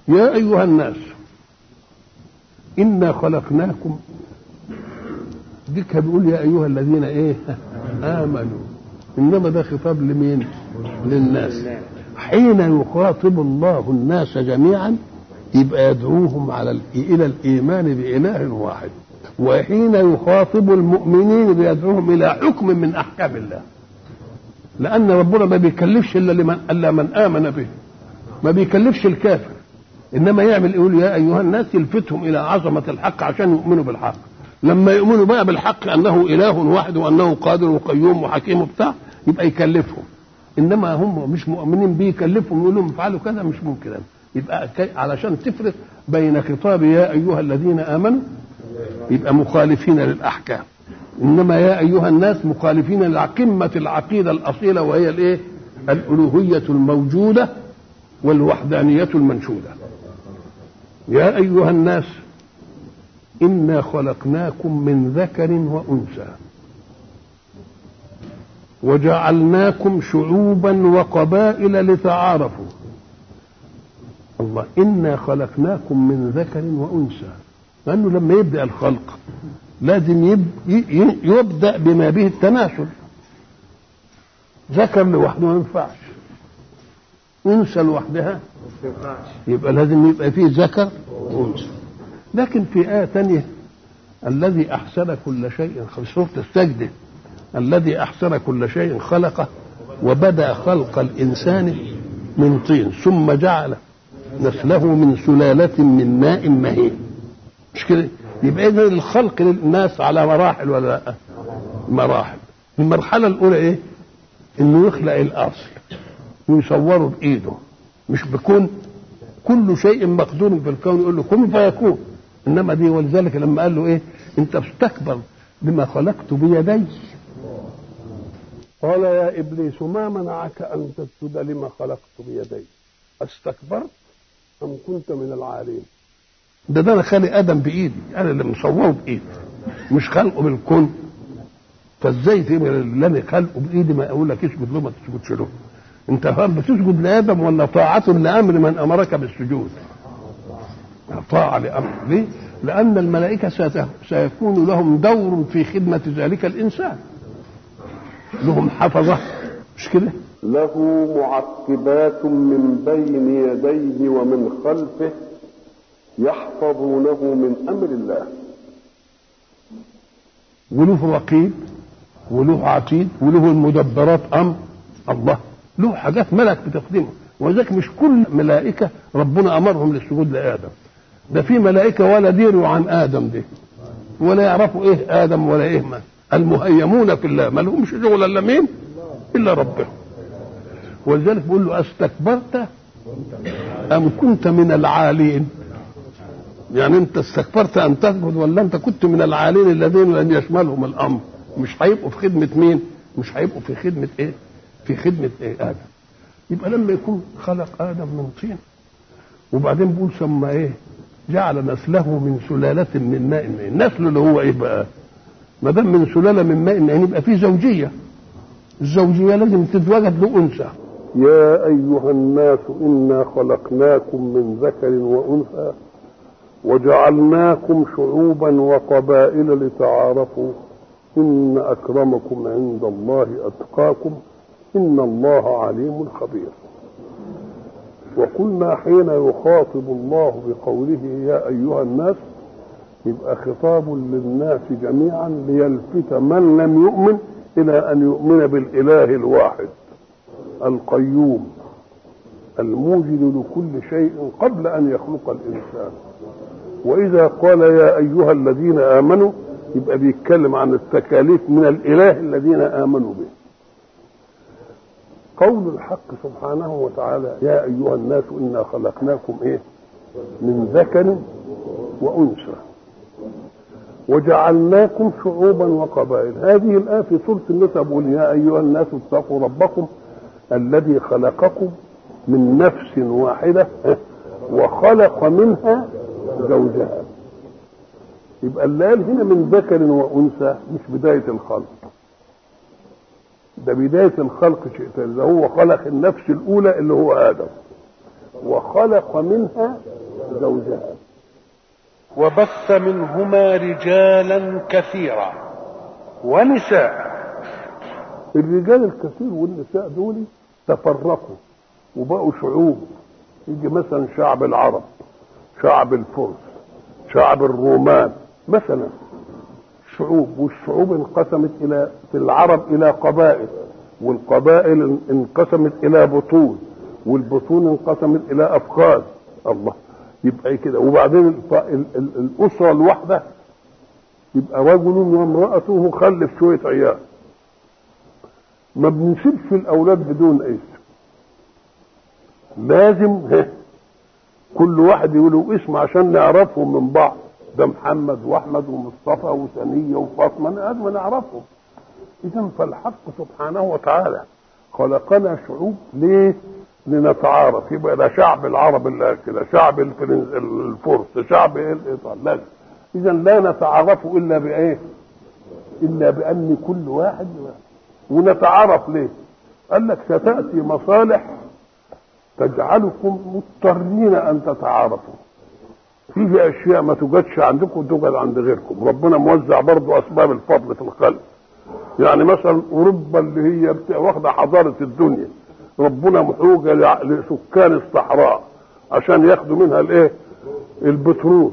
يا أيها الناس إنا خلقناكم ديك بيقول يا أيها الذين إيه آمنوا إنما ده خطاب لمين للناس حين يخاطب الله الناس جميعا يبقى يدعوهم على ال- إلى الإيمان بإله واحد وحين يخاطب المؤمنين بيدعوهم إلى حكم من أحكام الله لأن ربنا ما بيكلفش إلا لمن إلا من آمن به ما بيكلفش الكافر انما يعمل يقول يا ايها الناس يلفتهم الى عظمه الحق عشان يؤمنوا بالحق لما يؤمنوا بقى بالحق انه اله واحد وانه قادر وقيوم وحكيم وبتاع يبقى يكلفهم انما هم مش مؤمنين بيه يكلفهم يقول لهم افعلوا كذا مش ممكن يبقى كي- علشان تفرق بين خطاب يا ايها الذين امنوا يبقى مخالفين للاحكام انما يا ايها الناس مخالفين لقمه العقيده الاصيله وهي الايه الالوهيه الموجوده والوحدانيه المنشوده يا أيها الناس إنا خلقناكم من ذكر وأنثى وجعلناكم شعوبا وقبائل لتعارفوا الله إنا خلقناكم من ذكر وأنثى لأنه لما يبدأ الخلق لازم يب... ي- يبدأ بما به التناسل ذكر لوحده ما ينفعش أنثى لوحدها يبقى لازم يبقى فيه ذكر وانثى لكن في آية ثانية الذي أحسن كل شيء في سورة السجدة الذي أحسن كل شيء خلقه وبدأ خلق الإنسان من طين ثم جعل نسله من سلالة من ماء مهين مش كده يبقى إذا الخلق للناس على مراحل ولا لا مراحل المرحلة الأولى إيه إنه يخلق الأصل ويصوره بإيده مش بكون كل شيء مقدور في الكون يقول له كن فيكون انما دي ولذلك لما قال له ايه انت استكبر بما خلقت بيدي قال يا ابليس ما منعك ان تسجد لما خلقت بيدي استكبرت ام كنت من العالين ده ده انا خالق ادم بايدي انا اللي مصوره بايدي مش خلقه بالكون فازاي تقبل اللي انا خلقه بايدي ما اقول لك اسجد له ما تسجدش له انت فاهم بتسجد لادم ولا طاعه لامر من امرك بالسجود طاعه لامر ليه لان الملائكه سيت- سيكون لهم دور في خدمه ذلك الانسان لهم حفظه مش كده له معقبات من بين يديه ومن خلفه يحفظونه من امر الله وله رقيب وله عتيد وله المدبرات امر الله له حاجات ملك بتخدمه ولذلك مش كل ملائكه ربنا امرهم للسجود لادم ده في ملائكه ولا ديروا عن ادم دي ولا يعرفوا ايه ادم ولا ايه ما المهيمون في الله ما لهمش شغل الا مين الا ربهم ولذلك بيقول له استكبرت ام كنت من العالين يعني انت استكبرت ان تسجد ولا انت كنت من العالين الذين لم يشملهم الامر مش هيبقوا في خدمه مين مش هيبقوا في خدمه ايه في خدمه ايه ادم يبقى لما يكون خلق ادم من طين وبعدين بيقول ثم ايه جعل نسله من سلاله من ماء مهين نسله اللي هو ايه بقى ما دام من سلاله من ماء مهين يبقى في زوجيه الزوجيه لازم تتوجد له انثى يا ايها الناس انا خلقناكم من ذكر وانثى وجعلناكم شعوبا وقبائل لتعارفوا ان اكرمكم عند الله اتقاكم ان الله عليم خبير وقلنا حين يخاطب الله بقوله يا ايها الناس يبقى خطاب للناس جميعا ليلفت من لم يؤمن الى ان يؤمن بالاله الواحد القيوم الموجد لكل شيء قبل ان يخلق الانسان واذا قال يا ايها الذين امنوا يبقى بيتكلم عن التكاليف من الاله الذين امنوا به قول الحق سبحانه وتعالى يا ايها الناس انا خلقناكم ايه من ذكر وانثى وجعلناكم شعوبا وقبائل هذه الآية في سورة النساء بقول يا أيها الناس اتقوا ربكم الذي خلقكم من نفس واحدة وخلق منها زوجها يبقى اللي قال هنا من ذكر وأنثى مش بداية الخلق ده بداية الخلق شيء تاني ده هو خلق النفس الأولى اللي هو آدم وخلق منها زوجها وبث منهما رجالا كثيرا ونساء الرجال الكثير والنساء دول تفرقوا وبقوا شعوب يجي مثلا شعب العرب شعب الفرس شعب الرومان مثلا شعوب والشعوب انقسمت الى في العرب الى قبائل والقبائل انقسمت الى بطون والبطون انقسمت الى افخاذ الله يبقى كده وبعدين الف... ال... ال... الاسره الواحده يبقى رجل وامراته خلف شويه عيال ما بنسيبش الاولاد بدون اسم لازم ها كل واحد يقول اسم عشان نعرفهم من بعض ده محمد واحمد ومصطفى وثنيه وفاطمه لازم نعرفهم اذا فالحق سبحانه وتعالى خلقنا شعوب ليه لنتعارف يبقى ده شعب العرب اللي كده شعب الفرس شعب الايطال لازم اذا لا نتعرف الا بايه الا بان كل واحد ونتعرف ليه قال لك ستاتي مصالح تجعلكم مضطرين ان تتعارفوا فيه اشياء ما توجدش عندكم توجد عند غيركم ربنا موزع برضو اسباب الفضل في الخلق يعني مثلا اوروبا اللي هي واخده حضاره الدنيا ربنا محوجه لسكان الصحراء عشان ياخدوا منها الايه البترول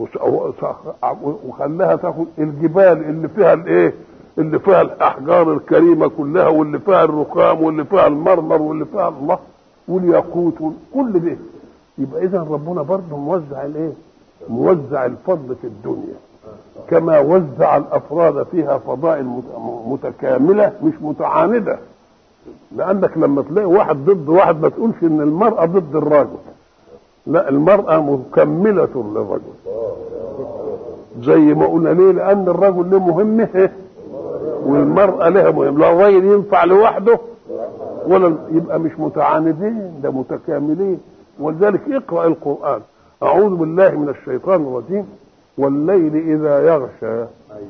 وخلاها تاخد الجبال اللي فيها الايه اللي فيها الاحجار الكريمه كلها واللي فيها الرخام واللي فيها المرمر واللي فيها الله والياقوت كل ده يبقى اذا ربنا برضه موزع الايه موزع الفضل في الدنيا كما وزع الافراد فيها فضائل متكامله مش متعانده لانك لما تلاقي واحد ضد واحد ما تقولش ان المراه ضد الرجل لا المراه مكمله للرجل زي ما قلنا ليه لان الرجل له مهمه والمراه لها مهم لا الراجل ينفع لوحده ولا يبقى مش متعاندين ده متكاملين ولذلك اقرا القران اعوذ بالله من الشيطان الرجيم والليل اذا يغشى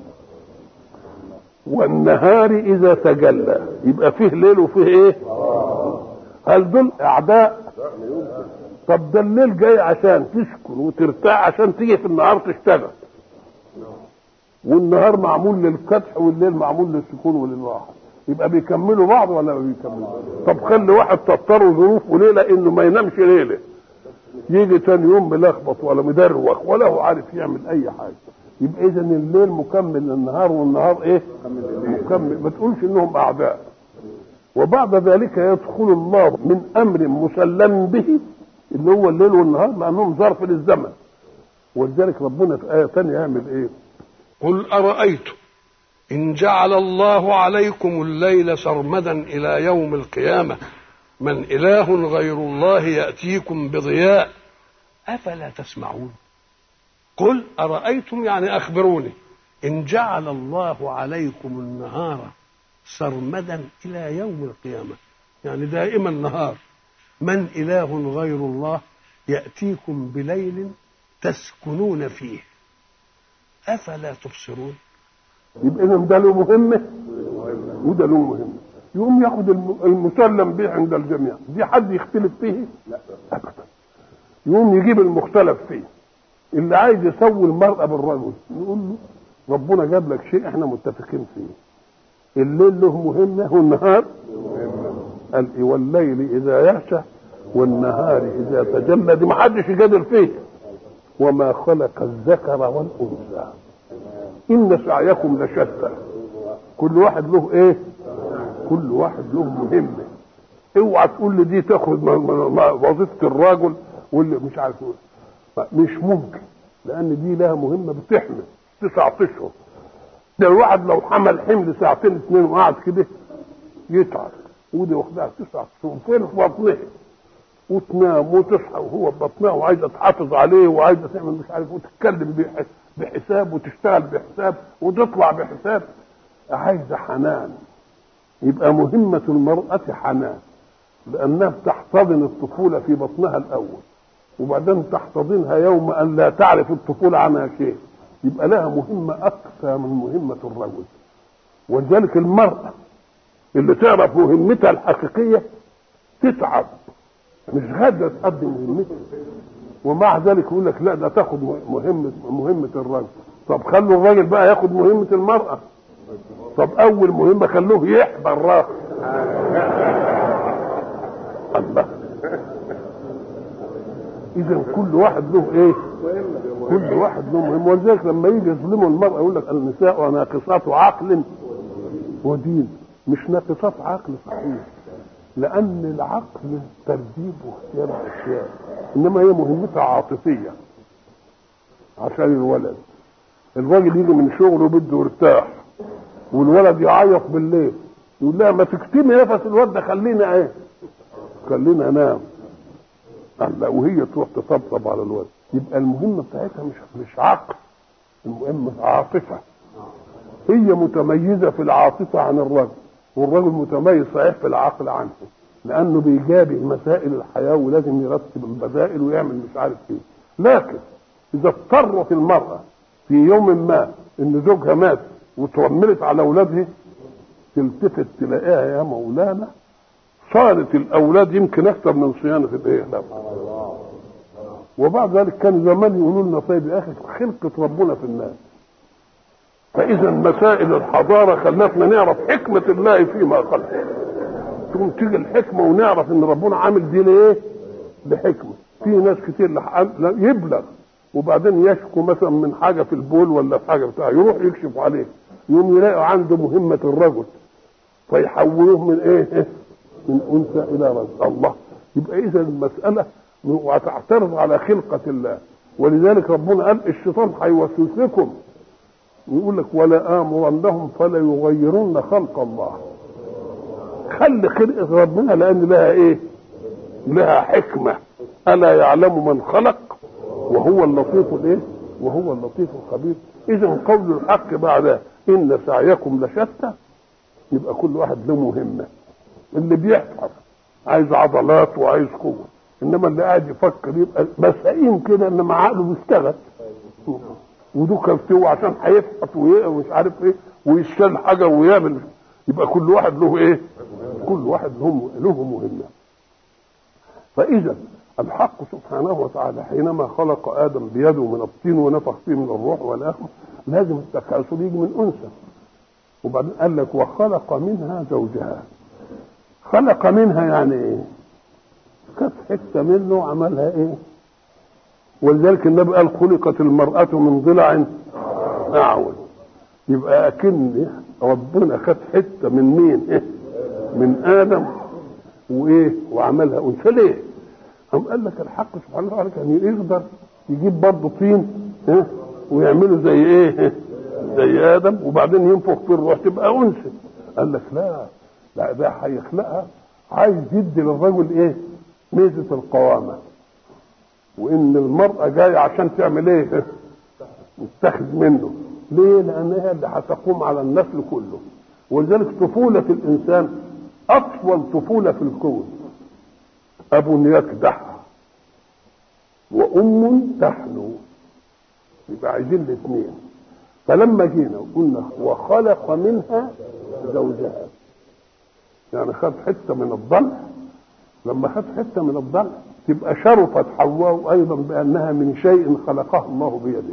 والنهار اذا تجلى يبقى فيه ليل وفيه ايه هل دول اعداء طب ده الليل جاي عشان تسكن وترتاح عشان تيجي في النهار تشتغل والنهار معمول للكدح والليل معمول للسكون وللراحه يبقى بيكملوا بعض ولا ما بيكملوا طب خلي واحد تضطر ظروف وليله انه ما ينامش ليله يجي تاني يوم ملخبط ولا مدروخ ولا هو عارف يعمل اي حاجه يبقى اذا الليل مكمل للنهار والنهار ايه مكمل ما تقولش انهم اعداء وبعد ذلك يدخل الله من امر مسلم به اللي هو الليل والنهار لانهم ظرف للزمن ولذلك ربنا في ايه ثانيه يعمل ايه قل ارايتم ان جعل الله عليكم الليل سرمدا الى يوم القيامه من اله غير الله ياتيكم بضياء افلا تسمعون قل ارايتم يعني اخبروني ان جعل الله عليكم النهار سرمدا الى يوم القيامه يعني دائما نهار من اله غير الله ياتيكم بليل تسكنون فيه افلا تبصرون يبقى اذا ده له مهمه وده له مهمه يقوم ياخد المسلم به عند الجميع دي حد يختلف فيه لا ابدا يقوم يجيب المختلف فيه اللي عايز يسوي المرأة بالرجل نقول له ربنا جاب لك شيء احنا متفقين فيه الليل له مهمة والنهار قال إيه والليل إذا يغشى والنهار إذا تجلى دي ما حدش يجادل فيه وما خلق الذكر والأنثى إن سعيكم لشتى كل واحد له إيه؟ كل واحد له مهمة اوعى تقول لي دي تاخد وظيفة الراجل واللي مش عارف مش ممكن لأن دي لها مهمة بتحمل تسعة أشهر ده الواحد لو حمل حمل ساعتين اثنين وقعد كده يتعب ودي واخدها تسعة أشهر فين في بطنها وتنام وتصحى وهو ببطنها وعايزه تحافظ عليه وعايزه تعمل مش عارف وتتكلم بحساب وتشتغل بحساب وتطلع بحساب عايزه حنان يبقى مهمة المرأة حنان لأنها بتحتضن الطفولة في بطنها الأول وبعدين تحتضنها يوم أن لا تعرف الطفولة عنها شيء يبقى لها مهمة أقصى من مهمة الرجل ولذلك المرأة اللي تعرف مهمتها الحقيقية تتعب مش غادة تقدم مهمتها ومع ذلك يقول لك لا ده تاخد مهمه مهمه الرجل طب خلوا الراجل بقى ياخد مهمه المراه طب اول مهمه خلوه يحبى الراجل الله اذا كل واحد له ايه كل واحد له مهم ولذلك لما يجي يظلموا المراه يقول لك النساء ناقصات عقل ودين مش ناقصات عقل صحيح لان العقل ترتيب واختيار الاشياء انما هي مهمتها عاطفيه عشان الولد الراجل يجي من شغله بده يرتاح والولد يعيط بالليل يقول لها ما تكتمي نفس الواد ده خلينا ايه خلينا انام لا وهي تروح تطبطب على الولد يبقى المهمه بتاعتها مش مش عقل المهمه عاطفه هي متميزه في العاطفه عن الرجل والرجل متميز صحيح في العقل عنه لانه بيجابه مسائل الحياه ولازم يرتب البدائل ويعمل مش عارف ايه لكن اذا اضطرت المراه في يوم ما ان زوجها مات وترملت على اولادها تلتفت تلاقيها يا مولانا صارت الاولاد يمكن اكثر من صيانه الايه وبعد ذلك كان زمان يقولوا لنا طيب يا اخي خلقه ربنا في الناس فاذا مسائل الحضاره خلتنا نعرف حكمه الله فيما خلق تقوم تيجي الحكمه ونعرف ان ربنا عامل دي ليه لحكمه في ناس كتير يبلغ وبعدين يشكو مثلا من حاجه في البول ولا في حاجه بتاع يروح يكشف عليه يقوم يلاقوا عنده مهمه الرجل فيحولوه من ايه من انثى الى رجل الله يبقى اذا المساله وتعترض على خلقه الله ولذلك ربنا قال الشيطان هيوسوس لكم يقول لك ولا امرنهم فلا يغيرن خلق الله خلي خلقه ربنا لان لها ايه لها حكمه الا يعلم من خلق وهو اللطيف الايه وهو اللطيف الخبير اذا قول الحق بعد ان سعيكم لشتى يبقى كل واحد له مهمه اللي بيحفظ عايز عضلات وعايز قوه انما اللي قاعد يفكر يبقى مسائين كده انما عقله بيشتغل ودوكا بتوع عشان هيفحط ومش عارف ايه ويشتغل حاجه ويعمل يبقى كل واحد له ايه؟ كل واحد له له مهمه. فاذا الحق سبحانه وتعالى حينما خلق ادم بيده من الطين ونفخ فيه من الروح والاخر لازم التكاثر يجي من انثى. وبعدين قال لك وخلق منها زوجها. خلق منها يعني ايه؟ كانت حته منه وعملها ايه؟ ولذلك النبي قال خلقت المرأة من ضلع أعول يبقى أكن ربنا خد حتة من مين؟ إيه؟ من آدم وإيه؟ وعملها أنثى ليه؟ قام قال لك الحق سبحانه وتعالى كان يقدر يجيب برضه طين إيه؟ ويعمله زي إيه؟ زي آدم وبعدين ينفخ في الروح تبقى أنثى قال لك لا لا ده هيخلقها عايز يدي للرجل إيه؟ ميزة القوامة وان المراه جايه عشان تعمل ايه تتخذ منه ليه لان هي اللي هتقوم على النسل كله ولذلك طفوله الانسان اطول طفوله في الكون اب يكدح وام تحنو يبقى عايزين الاثنين فلما جينا وقلنا وخلق منها زوجها يعني خد حته من الضلع لما خد حته من الضلع تبقى شرفت حواء ايضا بانها من شيء خلقه الله بيده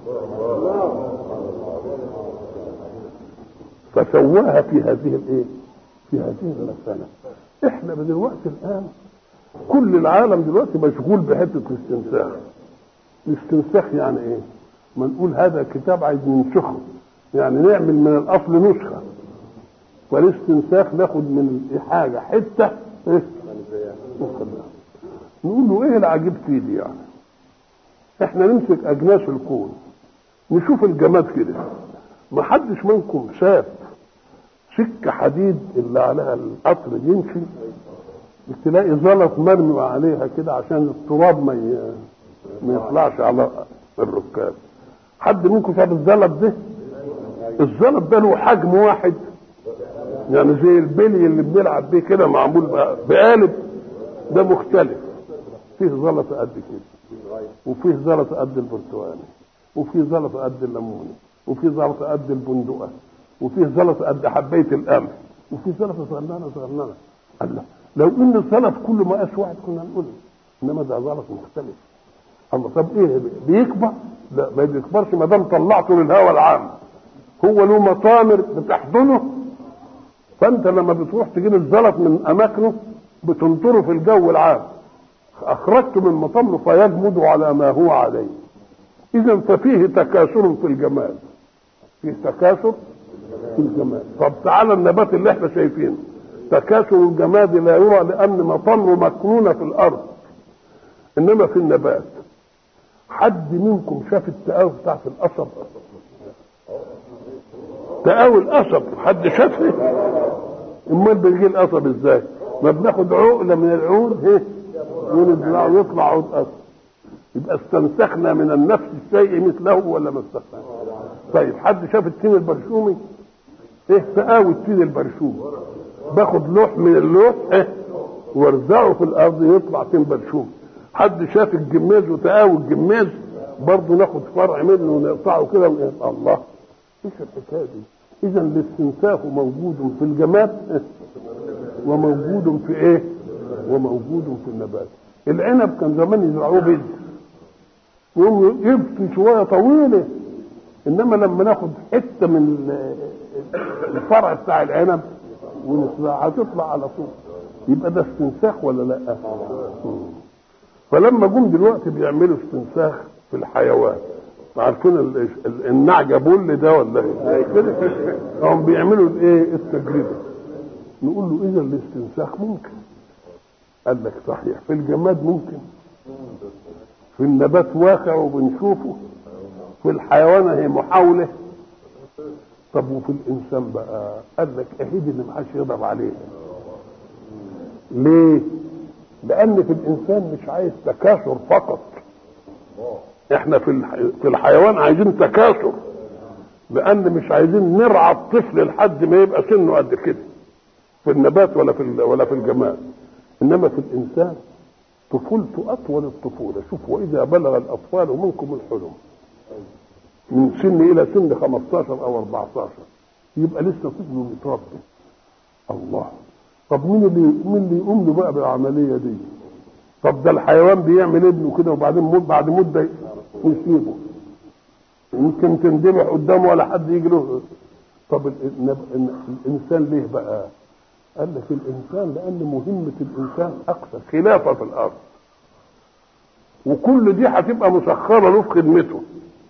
فسواها في هذه الايه في هذه المساله احنا دلوقتي الان كل العالم دلوقتي مشغول بحته الاستنساخ الاستنساخ يعني ايه ما نقول هذا كتاب عايز ننسخه يعني نعمل من الاصل نسخه والاستنساخ ناخد من حاجه حته ايه نقول له ايه العجيب فيه دي يعني احنا نمسك اجناس الكون نشوف الجماد كده ما حدش منكم شاف سكة حديد اللي عليها القطر يمشي تلاقي زلط مرمي عليها كده عشان التراب ما ي... ما يطلعش على الركاب حد منكم شاف الزلط ده الزلط ده له حجم واحد يعني زي البلي اللي بنلعب بيه كده معمول بقالب ده مختلف فيه زلطه قد كده وفيه زلطه قد البرتقالي وفيه زلطه قد الليموني وفيه زلطه قد البندقه وفيه زلطه قد حبايه القمح وفيه زلطه صغننه صغننه الله لو ان الزلط كله مقاس واحد كنا نقول انما ده زلط مختلف الله طب ايه بيكبر لا ما بيكبرش ما دام طلعته للهواء العام هو له مطامر بتحضنه فانت لما بتروح تجيب الزلط من اماكنه بتنطره في الجو العام اخرجته من مطامره فيجمد على ما هو عليه اذا ففيه تكاثر في الجمال فيه تكاثر في الجمال طب تعالى النبات اللي احنا شايفينه تكاثر الجماد لا يرى لان مطامره مكنونه في الارض انما في النبات حد منكم شاف التقاوي بتاعت القصب تقاوي القصب حد شافها امال بيجي القصب ازاي ما بناخد عقله من العود ايه ونزرعه ويطلع عود قصب يبقى استنسخنا من النفس الشيء مثله ولا ما استنسخنا طيب حد شاف التين البرشومي ايه تقاوي التين البرشومي باخد لوح من اللوح ايه وارزعه في الارض يطلع تين برشومي حد شاف الجماز وتقاوي الجماز برضه ناخد فرع منه ونقطعه كده ونقطع الله ايش الحكايه دي اذا الاستنساخ موجود في الجماد وموجود في ايه وموجود في النبات العنب كان زمان يزرعوه بيض يقوم يبكي شويه طويله انما لما ناخد حته من الفرع بتاع العنب ونزرعها هتطلع على طول يبقى ده استنساخ ولا لا؟ فلما جم دلوقتي بيعملوا استنساخ في الحيوان عارفين النعجه بول ده ولا ايه؟ كده هم بيعملوا الايه؟ التجربه نقول له اذا الاستنساخ ممكن قال لك صحيح في الجماد ممكن في النبات واقع وبنشوفه في الحيوان هي محاوله طب وفي الانسان بقى قال لك اهيد اللي ما حدش يقدر عليه ليه؟ لان في الانسان مش عايز تكاثر فقط احنا في في الحيوان عايزين تكاثر لان مش عايزين نرعى الطفل لحد ما يبقى سنه قد كده في النبات ولا في ولا في الجمال انما في الانسان طفولته اطول الطفوله شوف واذا بلغ الاطفال منكم الحلم من سن الى سن 15 او 14 يبقى لسه طفل متربي الله طب مين اللي مين اللي يقوم له بقى بالعمليه دي طب ده الحيوان بيعمل ابنه كده وبعدين مد بعد مده يسيبه يمكن تندمع قدامه ولا حد يجي له طب الانسان ليه بقى قال لك الانسان لان مهمه الانسان اكثر خلافه في الارض وكل دي هتبقى مسخره له في خدمته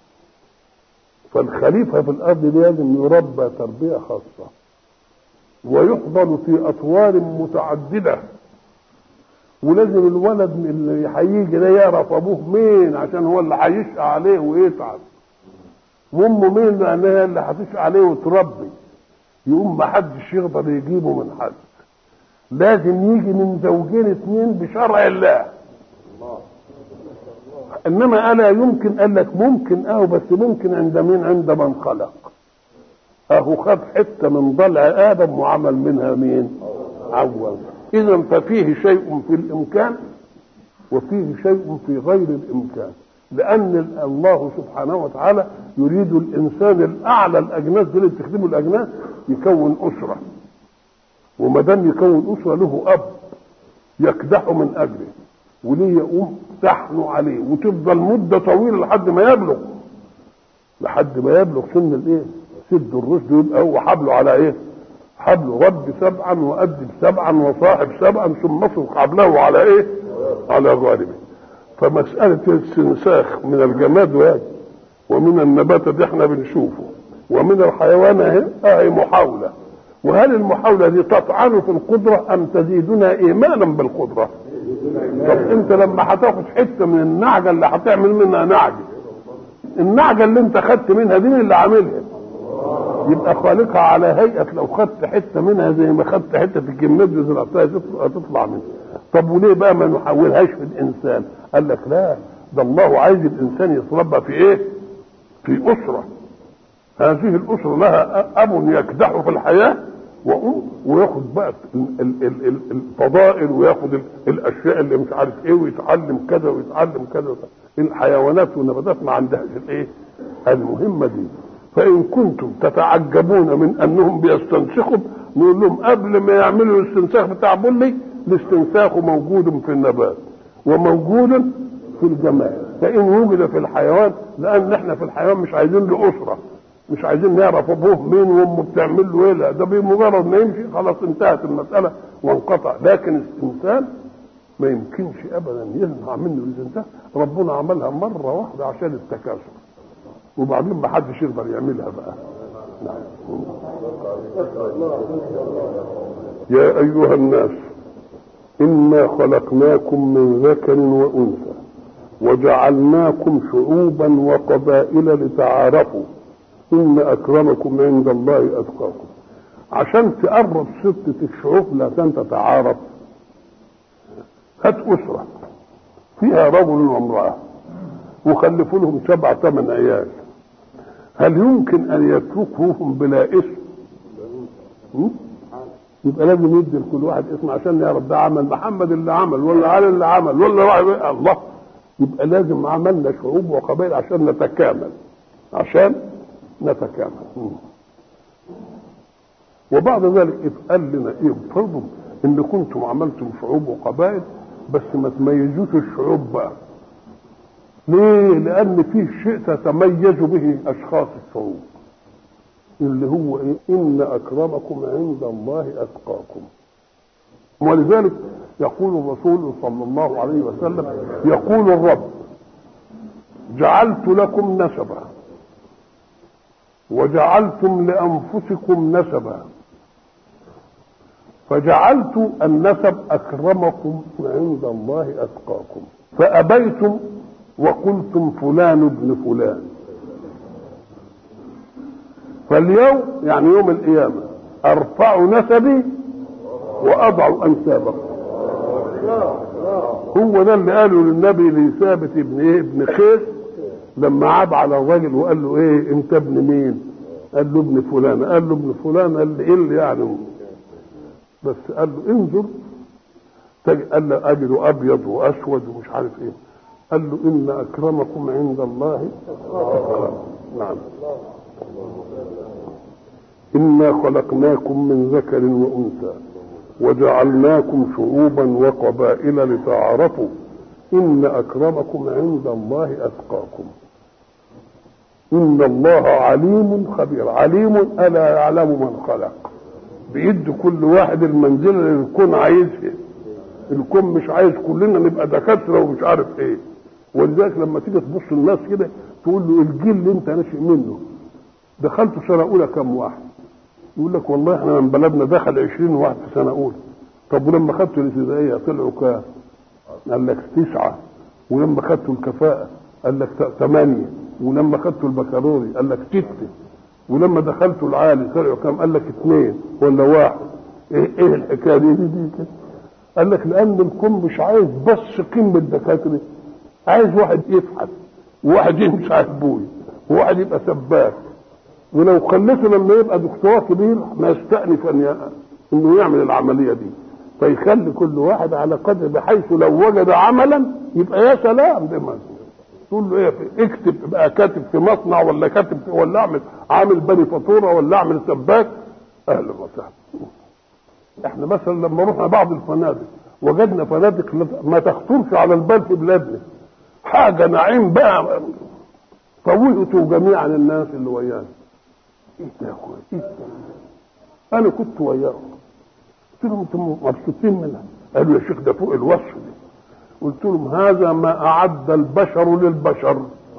فالخليفه في الارض دي لازم يربى تربيه خاصه ويحضن في اطوار متعدده ولازم الولد اللي هيجي ده يعرف ابوه مين عشان هو اللي هيشقى عليه ويتعب وامه مين لانها اللي هتشقى عليه وتربي يقوم ما حدش يقدر يجيبه من حد لازم يجي من زوجين اثنين بشرع الله انما الا يمكن قال لك ممكن اه بس ممكن عند مين عند من خلق اهو خد حته من ضلع ادم وعمل منها مين عوض اذا ففيه شيء في الامكان وفيه شيء في غير الامكان لان الله سبحانه وتعالى يريد الانسان الاعلى الاجناس دول اللي بتخدموا الاجناس يكون اسره وما دام يكون اسره له اب يكدح من اجله وليه يقوم تحنو عليه وتفضل مده طويله لحد ما يبلغ لحد ما يبلغ سن الايه؟ سد الرشد يبقى هو حبله على ايه؟ حبله رب سبعا وأدب سبعا وصاحب سبعا ثم اصرف حبله على ايه؟ على ظالمه فمسألة الاستنساخ من الجماد واجب ومن النبات دي احنا بنشوفه ومن الحيوان اهي اهي محاولة وهل المحاولة دي تطعن في القدرة أم تزيدنا إيمانا بالقدرة؟ طب أنت لما هتاخد حتة من النعجة اللي هتعمل منها نعجة النعجة اللي أنت خدت منها دي اللي عاملها يبقى خالقها على هيئة لو خدت حتة منها زي ما خدت حتة الجماد وزرعتها تطلع منها طب وليه بقى ما نحولهاش في الإنسان قال لك لا ده الله عايز الإنسان يتربى في إيه في أسرة هذه الأسرة لها أب يكدح في الحياة وأم وياخد بقى الفضائل وياخد الأشياء اللي مش عارف إيه ويتعلم كذا ويتعلم كذا الحيوانات والنباتات ما عندهاش الإيه المهمة دي فإن كنتم تتعجبون من أنهم بيستنسخوا نقول لهم قبل ما يعملوا الاستنساخ بتاع بولي الاستنساخ موجود في النبات وموجود في الجمال فان وجد في الحيوان لان احنا في الحيوان مش عايزين له اسره مش عايزين نعرف ابوه مين وامه بتعمل له ايه لا ده بمجرد ما يمشي خلاص انتهت المساله وانقطع لكن الانسان ما يمكنش ابدا يمنع منه الانسان ربنا عملها مره واحده عشان التكاثر وبعدين ما حدش يقدر يعملها بقى نعم. يا ايها الناس انا خلقناكم من ذكر وانثى وجعلناكم شعوبا وقبائل لتعارفوا ان اكرمكم عند الله اتقاكم عشان تقرب ستة الشعوب عشان تتعارف هات أسرة فيها رجل وامرأة وخلفوا لهم سبع ثمان عيال هل يمكن أن يتركوهم بلا اسم؟ م? يبقى لازم يدي لكل واحد اسم عشان يعرف ده عمل محمد اللي عمل ولا علي اللي عمل ولا واحد الله يبقى لازم عملنا شعوب وقبائل عشان نتكامل عشان نتكامل م. وبعد ذلك قال لنا ايه فرضوا ان كنتم عملتم شعوب وقبائل بس ما تميزوش الشعوب بقى ليه لان في شيء تتميز به اشخاص الشعوب اللي هو ايه ان اكرمكم عند الله اتقاكم ولذلك يقول الرسول صلى الله عليه وسلم يقول الرب جعلت لكم نسبا وجعلتم لانفسكم نسبا فجعلت النسب اكرمكم عند الله اتقاكم فابيتم وقلتم فلان ابن فلان فاليوم يعني يوم القيامه ارفع نسبي واضع انسابكم هو ده اللي قاله للنبي لثابت ابن ايه ابن خيس لما عاب على الراجل وقال له ايه انت ابن مين قال له ابن فلان قال له ابن فلان قال له ايه اللي يعني بس قال له انظر قال له اجد ابيض واسود ومش عارف ايه قال له ان اكرمكم عند الله أكرم. نعم انا خلقناكم من ذكر وانثى وجعلناكم شعوبا وقبائل لتعارفوا ان اكرمكم عند الله اتقاكم ان الله عليم خبير عليم الا يعلم من خلق بيد كل واحد المنزله اللي الكون عايزها الكون مش عايز كلنا نبقى دكاتره ومش عارف ايه ولذلك لما تيجي تبص الناس كده تقول له الجيل اللي انت ناشئ منه دخلت سنه اولى كم واحد يقول لك والله احنا من بلدنا دخل 20 واحد في سنه اولى طب ولما خدتوا الابتدائيه طلعوا كام؟ قال لك تسعه ولما خدتوا الكفاءه قال لك ثمانيه ولما خدتوا البكالوري قال لك سته ولما دخلتوا العالي طلعوا كام؟ قال لك اثنين ولا واحد ايه, إيه الحكايه دي دي, دي كده؟ قال لك لان الكون مش عايز بس قيمه الدكاتره عايز واحد يفحص وواحد يمشي على البوي وواحد يبقى سباك ولو خليته لما يبقى دكتور كبير ما يستأنف ان ي... انه يعمل العمليه دي فيخلي كل واحد على قدر بحيث لو وجد عملا يبقى يا سلام ده مثلا تقول له ايه اكتب بقى كاتب في مصنع ولا كاتب ولا اعمل عامل بني فاتوره ولا اعمل سباك اهلا وسهلا احنا مثلا لما رحنا بعض الفنادق وجدنا فنادق ما تخطرش على البال في بلادنا حاجه نعيم بقى فوهتوا جميعا الناس اللي ويانا ايه ده يا اخويا ايه ده انا كنت وياهم قلت لهم انتم مبسوطين منها قالوا يا شيخ ده فوق الوصف دي قلت لهم هذا ما اعد البشر للبشر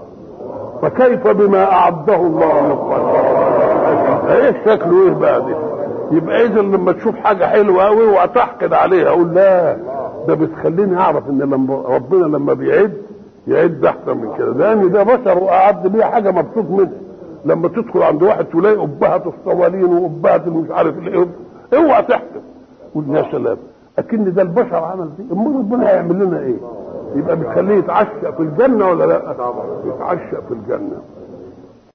فكيف بما اعده الله للبشر ايه شكله ايه بقى دي يبقى اذا لما تشوف حاجه حلوه قوي وتحقد عليها اقول لا ده بتخليني اعرف ان لما ربنا لما بيعد يعد احسن من كده لان ده بشر واعد بيه حاجه مبسوط منها لما تدخل عند واحد تلاقي قبهه الصوالين وقبهه مش عارف ايه اوعى تحسب قول يا سلام اكن ده البشر عمل دي امال ربنا هيعمل لنا ايه يبقى بتخليه يتعشى في الجنه ولا لا يتعشى في الجنه